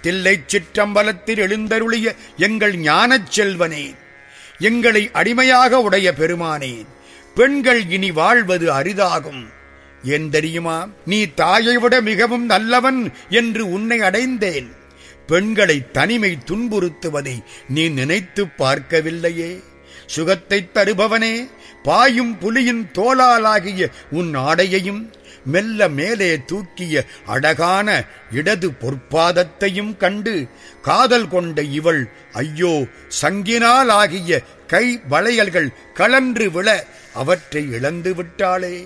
தில்லைச் சிற்றம்பலத்தில் எழுந்தருளிய எங்கள் ஞானச் செல்வனே எங்களை அடிமையாக உடைய பெருமானே பெண்கள் இனி வாழ்வது அரிதாகும் ஏன் தெரியுமா நீ தாயை விட மிகவும் நல்லவன் என்று உன்னை அடைந்தேன் பெண்களை தனிமை துன்புறுத்துவதை நீ நினைத்துப் பார்க்கவில்லையே சுகத்தைத் தருபவனே பாயும் புலியின் தோளாலாகிய உன் ஆடையையும் மெல்ல மேலே தூக்கிய அழகான இடது பொற்பாதத்தையும் கண்டு காதல் கொண்ட இவள் ஐயோ சங்கினால் ஆகிய கை வளையல்கள் கலன்று விழ அவற்றை இழந்து விட்டாளே